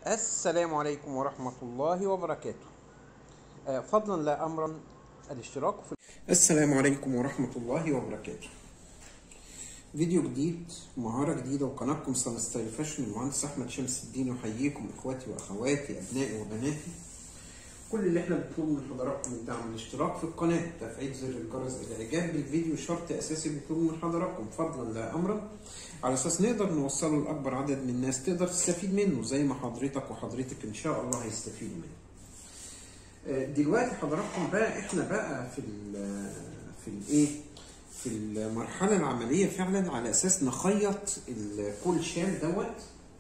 السلام عليكم ورحمة الله وبركاته آه، فضلا لا أمرا الاشتراك في السلام عليكم ورحمة الله وبركاته فيديو جديد مهارة جديدة وقناتكم سان ستايل فاشن المهندس أحمد شمس الدين يحييكم إخواتي وأخواتي أبنائي وبناتي كل اللي احنا بنطلبه من حضراتكم الدعم الاشتراك في القناة تفعيل زر الجرس الإعجاب بالفيديو شرط أساسي بنطلبه من حضراتكم فضلا لا أمرا على أساس نقدر نوصله لأكبر عدد من الناس تقدر تستفيد منه زي ما حضرتك وحضرتك إن شاء الله هيستفيدوا منه. آه، دلوقتي حضراتكم بقى احنا بقى في ال في الايه في المرحلة العملية فعلا على أساس نخيط الكول شال دوت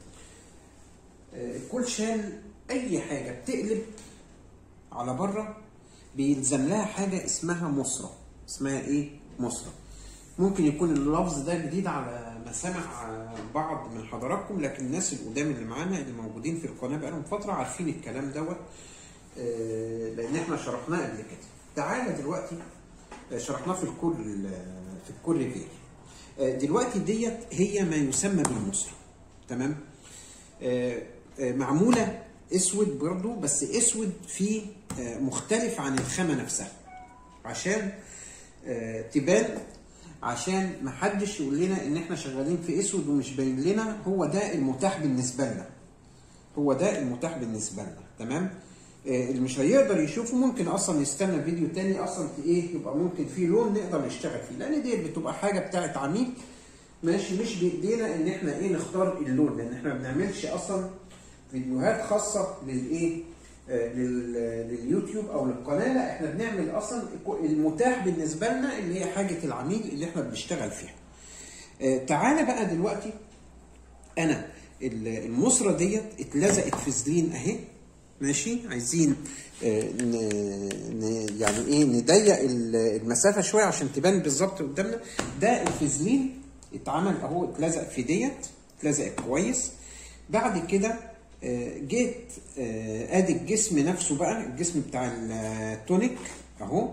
آه، الكول شال أي حاجة بتقلب على بره بيلزم لها حاجة اسمها مصرة اسمها ايه؟ مصرة ممكن يكون اللفظ ده جديد على مسامع بعض من حضراتكم لكن الناس القدام اللي معانا اللي موجودين في القناة بقالهم فترة عارفين الكلام دوت آه، لأن احنا شرحناه قبل كده تعالى دلوقتي آه، شرحناه في الكل في الكل ريفير آه، دلوقتي ديت هي ما يسمى بالمصرة تمام آه، آه، معمولة اسود برضو بس اسود فيه آه، مختلف عن الخامة نفسها عشان آه، تبان عشان محدش يقول لنا ان احنا شغالين في اسود ومش باين لنا هو ده المتاح بالنسبة لنا هو ده المتاح بالنسبة لنا تمام آه، اللي مش هيقدر يشوفه ممكن اصلا يستنى فيديو تاني اصلا ايه يبقى ممكن فيه لون نقدر نشتغل فيه لان دي بتبقى حاجه بتاعت عميل ماشي مش بايدينا ان احنا ايه نختار اللون لان احنا ما بنعملش اصلا فيديوهات خاصه للايه آه، لل- لليوتيوب او للقناه لا احنا بنعمل اصلا المتاح بالنسبه لنا اللي هي حاجه العميل اللي احنا بنشتغل فيها آه، تعالى بقى دلوقتي انا ال- المصرة ديت اتلزقت في سلين اهي ماشي عايزين آه، ن- ن- يعني ايه نضيق ال- المسافه شويه عشان تبان بالظبط قدامنا ده الفازلين اتعمل اهو اتلزق في ديت اتلزق كويس بعد كده آه، جيت آه، ادي الجسم نفسه بقى الجسم بتاع التونيك اهو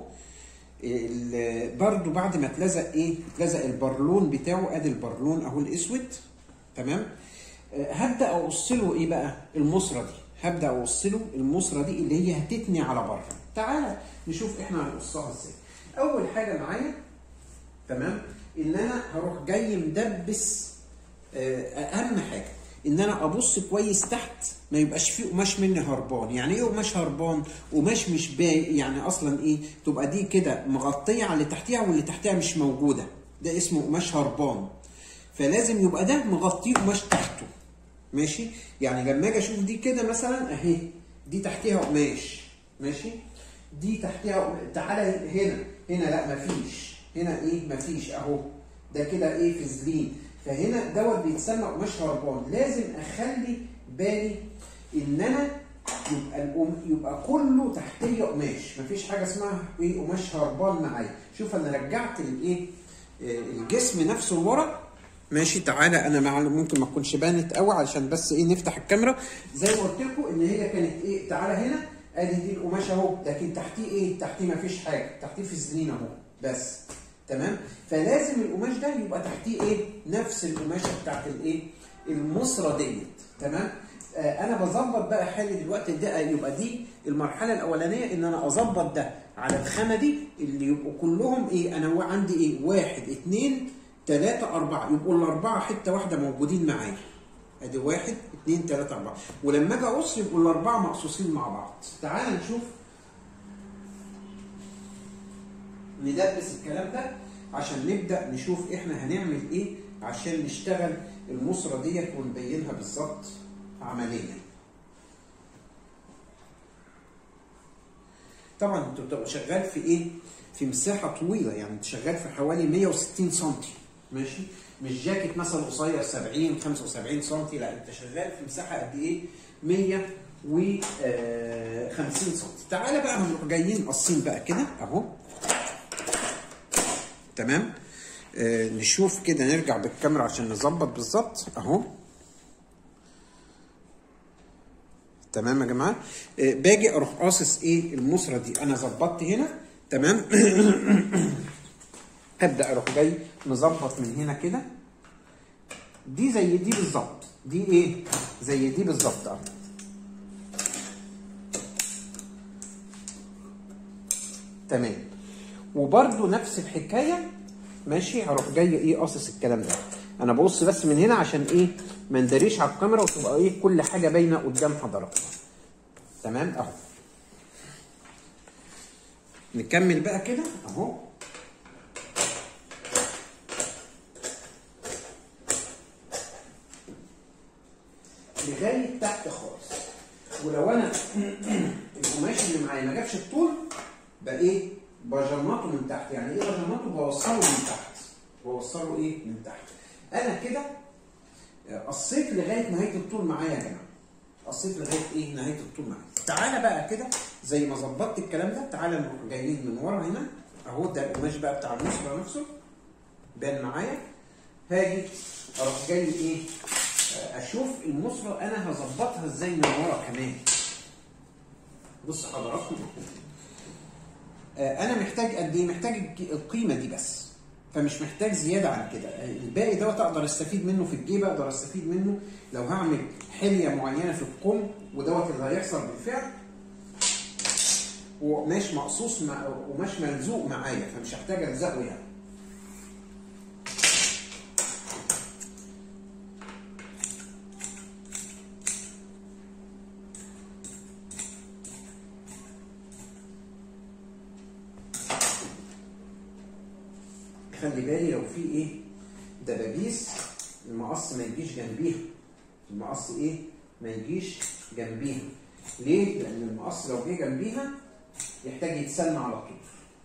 ال- برضو بعد ما اتلزق ايه اتلزق البرلون بتاعه ادي البرلون اهو الاسود تمام آه، هبدا اقص له ايه بقى المصره دي هبدا اقص له المصره دي اللي هي هتتني على بره تعالى نشوف احنا هنقصها ازاي اول حاجه معايا تمام ان انا هروح جاي مدبس آه، اهم حاجه ان انا ابص كويس تحت ما يبقاش فيه قماش مني هربان يعني ايه قماش هربان قماش مش باين يعني اصلا ايه تبقى دي كده مغطيه على اللي تحتها واللي تحتها مش موجوده ده اسمه قماش هربان فلازم يبقى ده مغطيه قماش تحته ماشي يعني لما اجي اشوف دي كده مثلا اهي دي تحتها قماش ماشي دي تحتها قماش. تعالى هنا هنا لا مفيش هنا ايه مفيش اهو ده كده ايه في زلين فهنا دوت بيتسمى قماش هربان لازم اخلي بالي ان انا يبقى القم... يبقى كله تحتيه قماش مفيش حاجه اسمها ايه قماش هربان معايا شوف انا رجعت الايه آه، الجسم نفسه لورا ماشي تعالى انا مع ممكن ما تكونش بانت قوي علشان بس ايه نفتح الكاميرا زي ما قلت لكم ان هي كانت ايه تعالى هنا ادي دي القماش اهو لكن تحتيه ايه تحتيه ما فيش حاجه تحتيه فازلين اهو بس تمام فلازم القماش ده يبقى تحتيه ايه نفس القماشه بتاعت الايه المصره ديت تمام آه انا بظبط بقى حالي دلوقتي ده يبقى دي المرحله الاولانيه ان انا اظبط ده على الخامه دي اللي يبقوا كلهم ايه انا هو عندي ايه واحد اتنين تلاتة أربعة يبقوا الأربعة حتة واحدة موجودين معايا أدي واحد اتنين تلاتة أربعة ولما أجي أقص يبقوا الأربعة مقصوصين مع بعض تعال نشوف ندبس الكلام ده عشان نبدأ نشوف إحنا هنعمل إيه عشان نشتغل المصرة ديت ونبينها بالظبط عمليا طبعا انت بتبقى شغال في ايه؟ في مساحه طويله يعني انت شغال في حوالي 160 سم ماشي؟ مش جاكيت مثلا قصير 70 75 سم لا انت شغال في مساحه قد ايه؟ 150 سم تعالى بقى هنروح جايين قاصين بقى كده اهو تمام؟ آه نشوف كده نرجع بالكاميرا عشان نظبط بالظبط اهو تمام يا جماعه آه، باجي اروح قاصص ايه المصره دي انا ظبطت هنا تمام ابدا اروح جاي مظبط من هنا كده دي زي دي بالظبط دي ايه زي دي بالظبط اهو تمام وبرده نفس الحكايه ماشي هروح جاي ايه قاصص الكلام ده انا ببص بس من هنا عشان ايه ما نداريش على الكاميرا وتبقى ايه كل حاجه باينه قدام حضراتكم تمام اهو نكمل بقى كده اهو لغايه تحت خالص ولو انا القماش اللي معايا ما جابش الطول بقى ايه بجمطه من تحت يعني ايه بجمطه بوصله من تحت بوصله ايه من تحت انا كده قصيت لغايه نهايه الطول معايا يا جماعه قصيت لغايه ايه نهايه الطول معايا تعالى بقى كده زي ما ظبطت الكلام ده تعالى نروح جايين من ورا هنا اهو ده القماش بقى بتاع النصره نفسه بان معايا هاجي اروح جاي ايه اشوف النصره انا هظبطها ازاي من ورا كمان بص حضراتكم انا محتاج قد ايه محتاج القيمه دي بس فمش محتاج زياده عن كده الباقي دوت اقدر استفيد منه في الجيب اقدر استفيد منه لو هعمل حليه معينه في الكم ودوت اللي هيحصل بالفعل وقماش مقصوص مع قماش ملزوق معايا فمش هحتاج الزقه يعني خلي بالي لو في ايه دبابيس المقص ما يجيش جنبيها المقص ايه ما يجيش جنبيها ليه لان المقص لو جه جنبيها يحتاج يتسلم على طول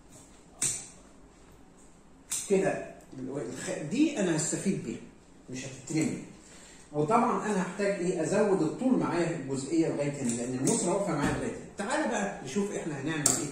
كده دي انا هستفيد بيها مش هتترمي وطبعا انا هحتاج ايه ازود الطول معايا في الجزئيه لغايه هنا لان النصره واقفه معايا لغايه هنا تعالى بقى نشوف احنا هنعمل ايه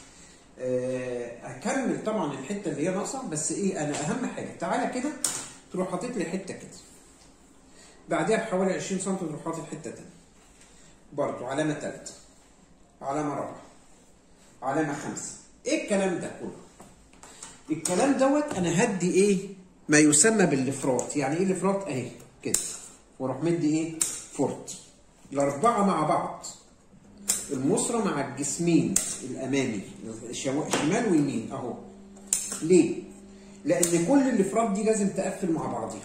هكمل طبعا الحته اللي هي ناقصه بس ايه انا اهم حاجه تعالى كده تروح حاطط لي حته كده بعدها بحوالي 20 سم تروح حاطط حته تانيه برضه علامه ثالثه علامه رابعه علامه خمسه ايه الكلام ده كله الكلام دوت انا هدي ايه ما يسمى بالافراط يعني ايه الافراط اهي كده واروح مدي ايه فورت الاربعه مع بعض المصرة مع الجسمين الامامي شمال ويمين اهو ليه لان كل الافراد دي لازم تقفل مع بعضيها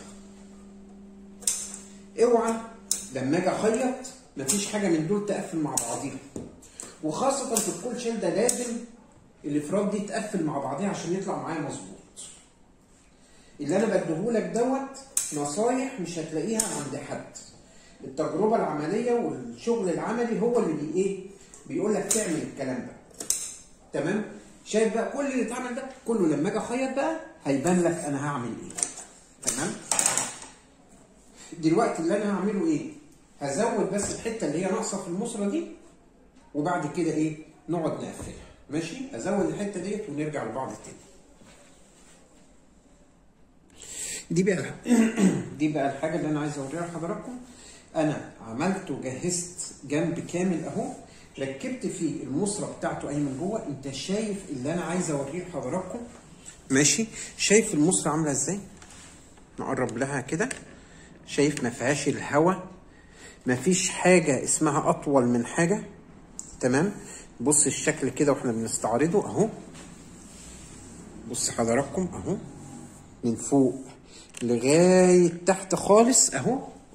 اوعى لما اجي اخيط مفيش حاجه من دول تقفل مع بعضيها وخاصه في الكل شيل ده لازم الافراد دي تقفل مع بعضيها عشان يطلع معايا مظبوط اللي انا بديهولك دوت نصايح مش هتلاقيها عند حد التجربه العمليه والشغل العملي هو اللي بي ايه بيقول لك تعمل الكلام ده تمام شايف بقى كل اللي اتعمل ده كله لما اجي اخيط بقى هيبان لك انا هعمل ايه تمام دلوقتي اللي انا هعمله ايه هزود بس الحته اللي هي ناقصه في المصره دي وبعد كده ايه نقعد نقفلها ماشي ازود الحته ديت ونرجع لبعض تاني دي بقى دي بقى الحاجه اللي انا عايز اوريها لحضراتكم انا عملت وجهزت جنب كامل اهو ركبت فيه المصرة بتاعته اهي من جوه انت شايف اللي انا عايز اوريه لحضراتكم ماشي شايف المصرة عامله ازاي نقرب لها كده شايف ما فيهاش الهواء ما فيش حاجه اسمها اطول من حاجه تمام بص الشكل كده واحنا بنستعرضه اهو بص حضراتكم اهو من فوق لغايه تحت خالص اهو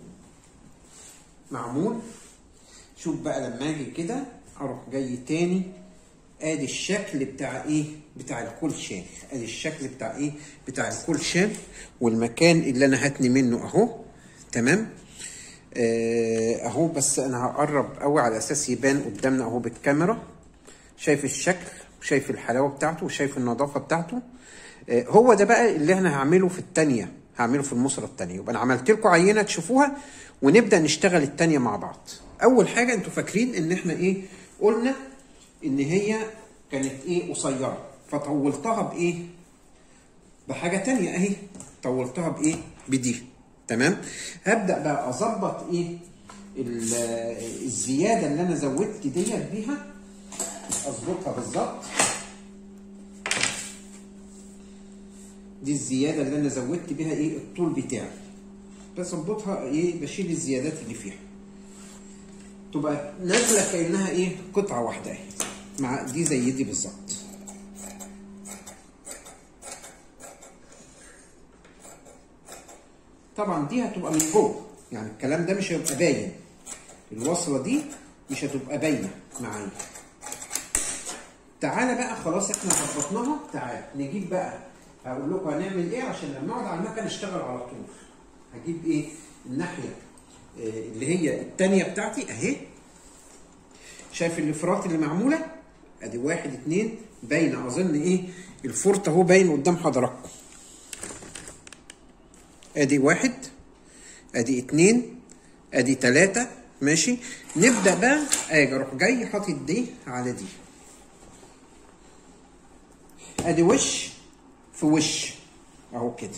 معمول شوف بقى لما اجي كده اروح جاي تاني ادي الشكل بتاع ايه بتاع الكلشان ادي الشكل بتاع ايه بتاع الكلشان والمكان اللي انا هتني منه اهو تمام آه اهو بس انا هقرب قوي على اساس يبان قدامنا اهو بالكاميرا شايف الشكل وشايف الحلاوه بتاعته وشايف النظافه بتاعته آه هو ده بقى اللي احنا هعمله في الثانيه هعمله في المصرة الثانيه يبقى انا عملت لكم عينه تشوفوها ونبدا نشتغل الثانيه مع بعض اول حاجه انتوا فاكرين ان احنا ايه قلنا ان هي كانت ايه قصيره فطولتها بايه بحاجه تانية اهي طولتها بايه بدي تمام هبدا بقى اظبط ايه الزياده اللي انا زودت ديت بيها اظبطها بالظبط دي الزياده اللي انا زودت بيها ايه الطول بتاعي بظبطها ايه بشيل الزيادات اللي فيها تبقى نازله كانها ايه قطعه واحده اهي مع دي زي دي بالظبط طبعا دي هتبقى من جوه يعني الكلام ده مش هيبقى باين الوصله دي مش هتبقى باينه معايا تعالى بقى خلاص احنا ظبطناها تعالى نجيب بقى هقول لكم هنعمل ايه عشان لما اقعد على المكنه اشتغل على طول هجيب ايه الناحيه آه، اللي هي الثانيه بتاعتي اهي شايف الافراط اللي معموله ادي واحد اتنين باينه اظن ايه الفرط اهو باين قدام حضراتكم ادي واحد ادي اتنين ادي تلاتة ماشي نبدأ بقى اجي اروح جاي حاطط دي على دي ادي وش في وش اهو كده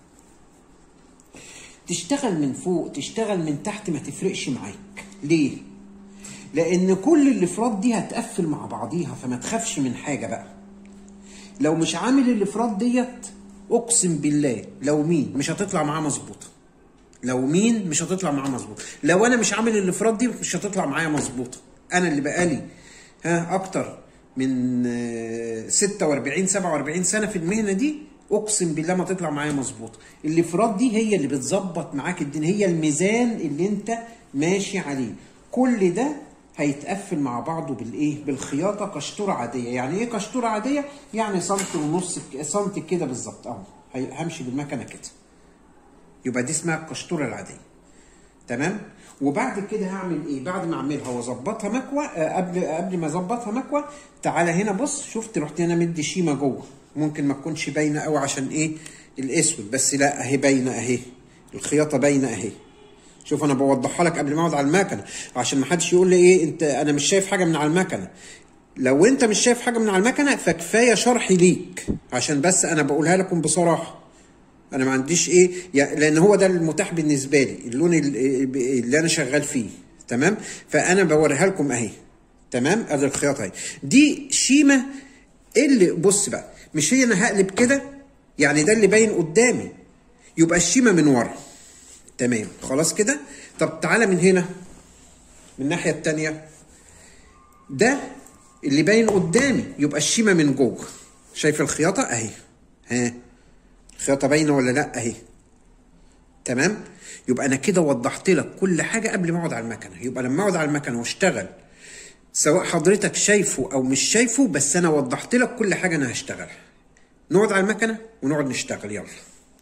تشتغل من فوق تشتغل من تحت ما تفرقش معاك ليه لان كل الافراد دي هتقفل مع بعضيها فما تخافش من حاجه بقى لو مش عامل الافراد ديت اقسم بالله لو مين مش هتطلع معاه مظبوطه لو مين مش هتطلع معاه مظبوط لو انا مش عامل الافراد دي مش هتطلع معايا مظبوطه انا اللي بقالي ها اكتر من آه، 46 47 سنه في المهنه دي اقسم بالله ما تطلع معايا مظبوط الافراد دي هي اللي بتظبط معاك الدنيا هي الميزان اللي انت ماشي عليه كل ده هيتقفل مع بعضه بالايه بالخياطه كشطوره عاديه يعني ايه كشطوره عاديه يعني سنتي ونص سنتي كده بالظبط اهو هي- همشي بالمكنه كده يبقى دي اسمها القشطوره العاديه تمام وبعد كده هعمل ايه بعد ما اعملها واظبطها مكوى آه، قبل قبل ما اظبطها مكوى تعالى هنا بص شفت رحت هنا مدي شيمه جوه ممكن ما تكونش باينه قوي عشان ايه الاسود بس لا اهي باينه اهي الخياطه باينه اهي شوف انا بوضحها لك قبل ما اقعد على المكنه عشان ما حدش يقول لي ايه انت انا مش شايف حاجه من على المكنه لو انت مش شايف حاجه من على المكنه فكفايه شرحي ليك عشان بس انا بقولها لكم بصراحه انا ما عنديش ايه يعني لان هو ده المتاح بالنسبه لي اللون ال- اللي انا شغال فيه تمام فانا بوريها لكم اهي تمام ادي الخياطه اهي دي شيمه اللي بص بقى مش هي انا هقلب كده يعني ده اللي باين قدامي يبقى الشيمه من ورا تمام خلاص كده طب تعالى من هنا من الناحيه التانيه ده اللي باين قدامي يبقى الشيمه من جوه شايف الخياطه اهي ها الخياطه باينه ولا لا اهي تمام يبقى انا كده وضحت لك كل حاجه قبل ما اقعد على المكنه يبقى لما اقعد على المكنه واشتغل سواء حضرتك شايفه او مش شايفه بس انا وضحت لك كل حاجه انا هشتغلها نقعد على المكنه ونقعد نشتغل يلا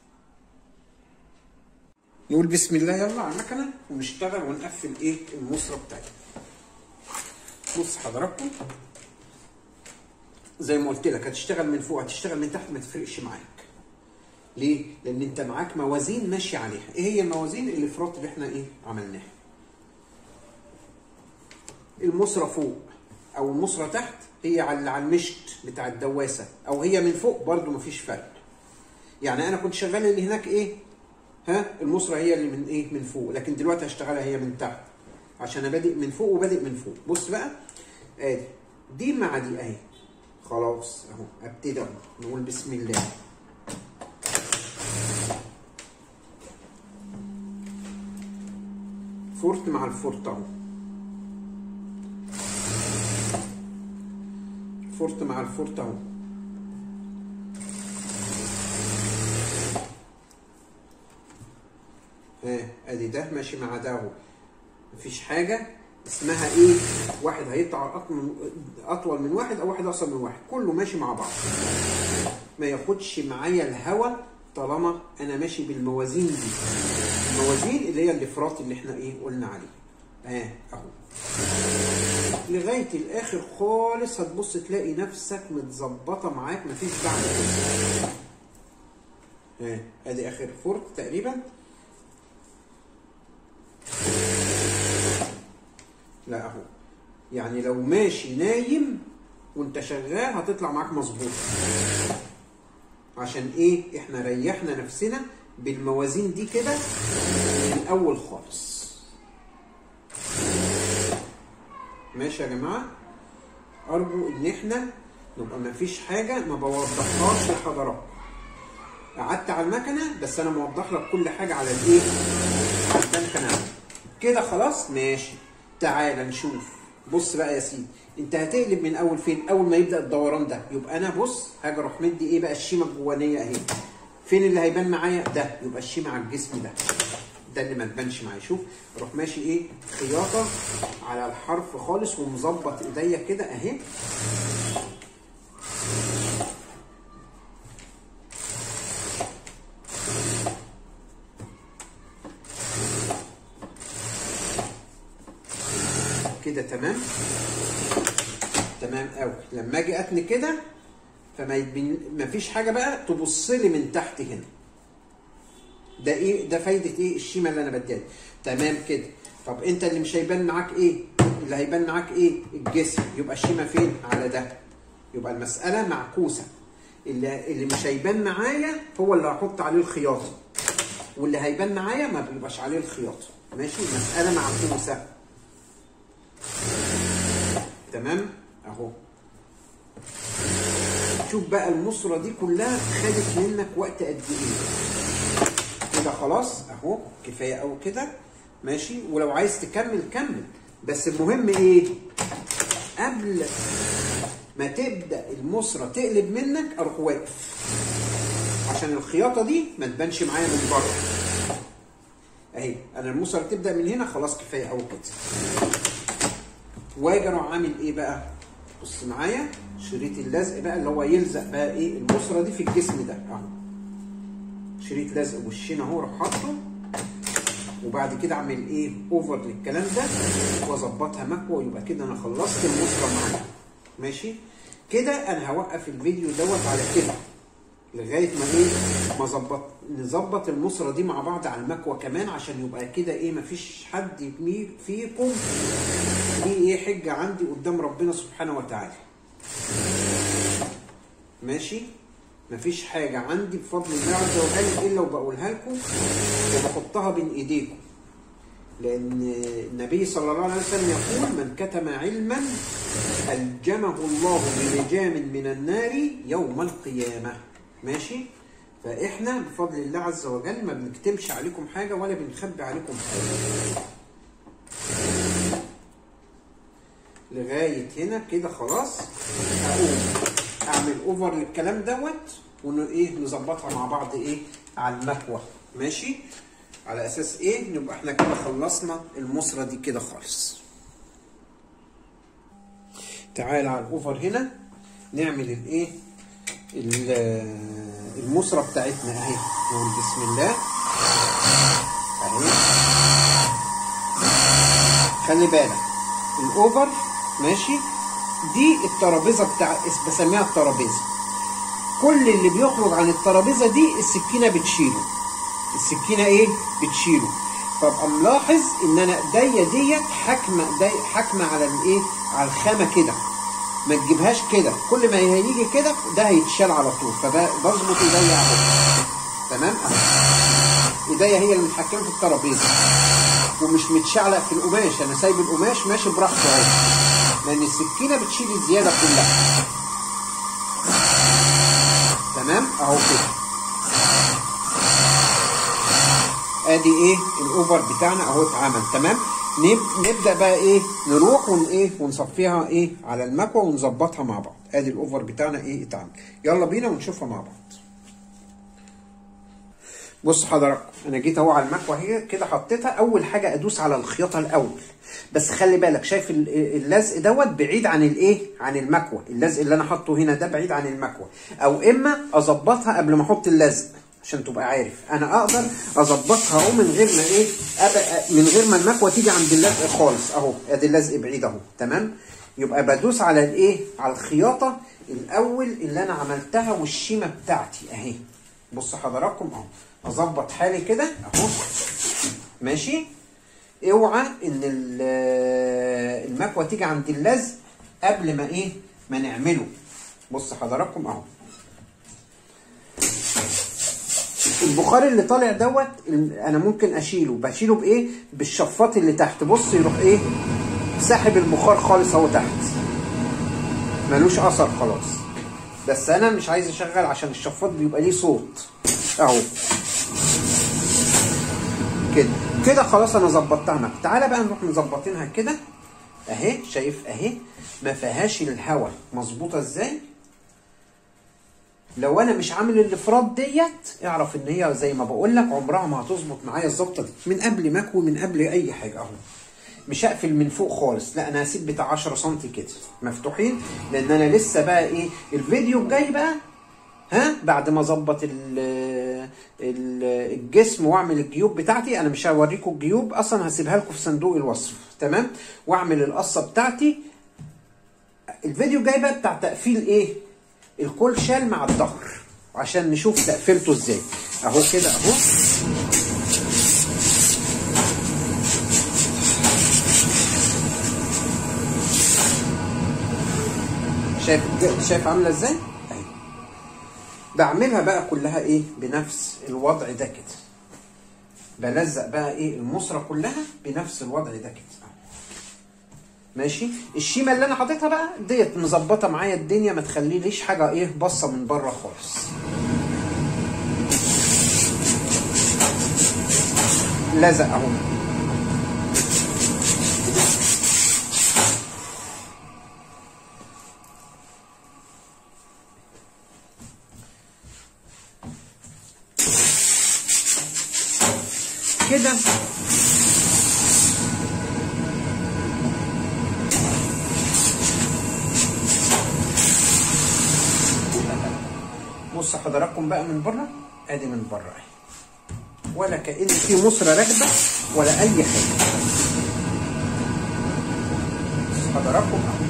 نقول بسم الله يلا على المكنه ونشتغل ونقفل ايه المصرة بتاعتنا بص حضراتكم زي ما قلت لك هتشتغل من فوق هتشتغل من تحت ما تفرقش معاك ليه؟ لأن أنت معاك موازين ماشي عليها، إيه هي الموازين؟ الإفراط اللي إحنا إيه؟ عملناها. المصرة فوق أو المصرة تحت هي على على المشط بتاع الدواسة أو هي من فوق برضو مفيش فرق. يعني أنا كنت شغال اللي هناك إيه؟ ها؟ المصرة هي اللي من إيه؟ من فوق، لكن دلوقتي هشتغلها هي من تحت. عشان أنا بادئ من فوق وبادئ من فوق، بص بقى آدي دي مع دي أهي. خلاص أهو أبتدي أهو نقول بسم الله. فورت مع الفورت اهو فورت مع الفورت اهو ها ادي ده ماشي مع ده اهو مفيش حاجه اسمها ايه واحد هيطلع اطول اطول من واحد او واحد اقصر من واحد كله ماشي مع بعض ما ياخدش معايا الهوا طالما انا ماشي بالموازين دي الموازين اللي هي الافراط اللي احنا ايه قلنا عليه اه اهو لغايه الاخر خالص هتبص تلاقي نفسك متظبطه معاك مفيش بعد كده اه ادي اخر فورت تقريبا لا اهو يعني لو ماشي نايم وانت شغال هتطلع معاك مظبوط عشان ايه احنا ريحنا نفسنا بالموازين دي كده من الاول خالص ماشي يا جماعه ارجو ان احنا نبقى ما فيش حاجه ما بوضحهاش لحضراتكم قعدت على المكنه بس انا موضح لك كل حاجه على الايه على المكنه كده خلاص ماشي تعالى نشوف بص بقى يا سيدي انت هتقلب من اول فين اول ما يبدا الدوران ده يبقى انا بص هاجي اروح مدي ايه بقى الشيمه الجوانيه اهي فين اللي هيبان معايا ده يبقى الشيمه على الجسم ده ده اللي ما تبانش معايا شوف اروح ماشي ايه خياطه على الحرف خالص ومظبط ايديا كده اهي كده تمام تمام قوي لما اجي اتني كده فما يبين ما فيش حاجه بقى تبص لي من تحت هنا ده ايه ده فايده ايه الشيمه اللي انا بديها تمام كده طب انت اللي مش هيبان معاك ايه اللي هيبان معاك ايه الجسم يبقى الشيمه فين على ده يبقى المساله معكوسه اللي اللي مش هيبان معايا هو اللي هحط عليه الخياطه واللي هيبان معايا ما بيبقاش عليه الخياطه ماشي المساله معكوسه تمام اهو شوف بقى المصرة دي كلها خدت منك وقت قد ايه كده خلاص اهو كفايه قوي كده ماشي ولو عايز تكمل كمل بس المهم ايه قبل ما تبدا المصرة تقلب منك اروح واقف عشان الخياطه دي ما تبانش معايا من بره اهي انا المصرة تبدا من هنا خلاص كفايه قوي كده واجي اروح عامل ايه بقى بص معايا شريط اللزق بقى اللي هو يلزق بقى ايه المصرة دي في الجسم ده اهو شريط لزق وشين اهو اروح حاطه وبعد كده اعمل ايه اوفر للكلام ده واظبطها مكوى ويبقى كده انا خلصت المصرة معايا ماشي كده انا هوقف الفيديو دوت على كده لغايه ما ايه ما ظبط نظبط المصرة دي مع بعض على المكوى كمان عشان يبقى كده ايه مفيش حد فيكم دي ايه حجه عندي قدام ربنا سبحانه وتعالى ماشي مفيش حاجة عندي بفضل الله عز وجل إلا وبقولها لكم وبحطها بين إيديكم لأن النبي صلى الله عليه وسلم يقول من كتم علما ألجمه الله بلجام من النار يوم القيامة ماشي فإحنا بفضل الله عز وجل ما بنكتمش عليكم حاجة ولا بنخبي عليكم حاجة لغاية هنا كده خلاص هقوم اعمل اوفر للكلام دوت ون ايه نظبطها مع بعض ايه على المكوى ماشي على اساس ايه نبقى احنا كده خلصنا المصرة دي كده خالص تعال على الاوفر هنا نعمل الايه المصرة بتاعتنا اهي نقول بسم الله اهي خلي بالك الاوفر ماشي دي الترابيزه بتاع بسميها الترابيزه كل اللي بيخرج عن الترابيزه دي السكينه بتشيله السكينه ايه بتشيله فابقى ملاحظ ان انا ايديا ديت حاكمه دي حاكمه على الايه على الخامه كده ما تجيبهاش كده كل ما هيجي كده ده هيتشال على طول فبظبط ايديا اهو تمام اهو ايديا هي اللي متحكمه في الترابيزه ومش متشعلق في القماش انا سايب القماش ماشي براحته اهو لان السكينه بتشيل الزياده كلها تمام اهو كده ادي ايه الاوفر بتاعنا اهو اتعمل تمام نبدا بقى ايه نروح ون ايه ونصفيها ايه على المكوى ونظبطها مع بعض ادي الاوفر بتاعنا ايه اتعمل يلا بينا ونشوفها مع بعض بص حضراتكم انا جيت اهو على المكوى هي كده حطيتها اول حاجه ادوس على الخياطه الاول بس خلي بالك شايف اللزق دوت بعيد عن الايه عن المكوى اللزق اللي انا حاطه هنا ده بعيد عن المكوى او اما اظبطها قبل ما احط اللزق عشان تبقى عارف انا اقدر اظبطها اهو من غير ما ايه من غير ما المكوى تيجي عند اللزق خالص اهو ادي اللزق بعيد اهو تمام يبقى بدوس على الايه على الخياطه الاول اللي انا عملتها والشيمه بتاعتي اهي بص حضراتكم اهو اظبط حالي كده اهو ماشي اوعى ان المكوى تيجي عند اللزق قبل ما ايه ما نعمله بص حضراتكم اهو البخار اللي طالع دوت انا ممكن اشيله بشيله بايه بالشفاط اللي تحت بص يروح ايه ساحب البخار خالص اهو تحت ملوش اثر خلاص بس انا مش عايز اشغل عشان الشفاط بيبقى ليه صوت اهو كده كده خلاص انا ظبطتها معاك تعالى بقى نروح مظبطينها كده اهي شايف اهي ما فيهاش الهوا مظبوطه ازاي لو انا مش عامل الافراد ديت اعرف ان هي زي ما بقول لك عمرها ما هتظبط معايا الظبطه دي من قبل ما اكوي من قبل اي حاجه اهو مش هقفل من فوق خالص لا انا هسيب بتاع 10 سم كده مفتوحين لان انا لسه بقى ايه الفيديو الجاي بقى ها بعد ما اظبط الجسم واعمل الجيوب بتاعتي انا مش هوريكم الجيوب اصلا هسيبها لكم في صندوق الوصف تمام واعمل القصه بتاعتي الفيديو الجاي بقى بتاع تقفيل ايه الكل شال مع الظهر عشان نشوف تقفيلته ازاي اهو كده اهو شايف شايف عامله ازاي اهي بعملها بقى كلها ايه بنفس الوضع ده كده بلزق بقى ايه المصرة كلها بنفس الوضع ده كده ماشي الشيمه اللي انا حاططها بقى ديت مظبطه معايا الدنيا ما تخليليش حاجه ايه باصه من بره خالص لزق اهو كده بص حضراتكم بقى من بره ادي من بره اهي ولا كأن في مصرة راكبة ولا أي حاجة بص حضراتكم اهو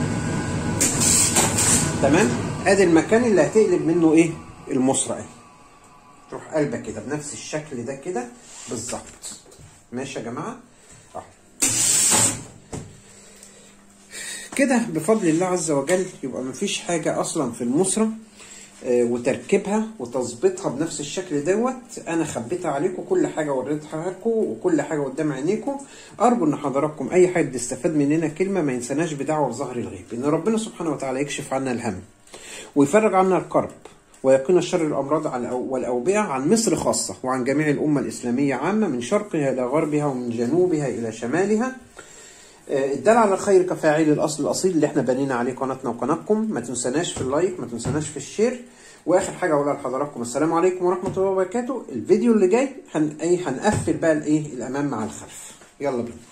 تمام ادي المكان اللي هتقلب منه ايه المصرة اهي تروح قلبة كده بنفس الشكل ده كده بالظبط ماشي يا جماعة اهو كده بفضل الله عز وجل يبقى مفيش حاجة أصلا في المصرة وتركيبها وتظبيطها بنفس الشكل دوت انا خبيتها عليكم كل حاجه وريتها لكم وكل حاجه قدام عينيكم ارجو ان حضراتكم اي حد يستفاد مننا كلمه ما ينسناش بدعوه في ظهر الغيب ان ربنا سبحانه وتعالى يكشف عنا الهم ويفرج عنا الكرب ويقينا شر الامراض والاوبئه عن مصر خاصه وعن جميع الامه الاسلاميه عامه من شرقها الى غربها ومن جنوبها الى شمالها الدال على الخير كفاعل الاصل الاصيل اللي احنا بنينا عليه قناتنا وقناتكم ما تنسناش في اللايك ما تنسناش في الشير واخر حاجه اقولها لحضراتكم السلام عليكم ورحمه الله وبركاته الفيديو اللي جاي هن ايه هنقفل بقى الايه الامام مع الخلف يلا بينا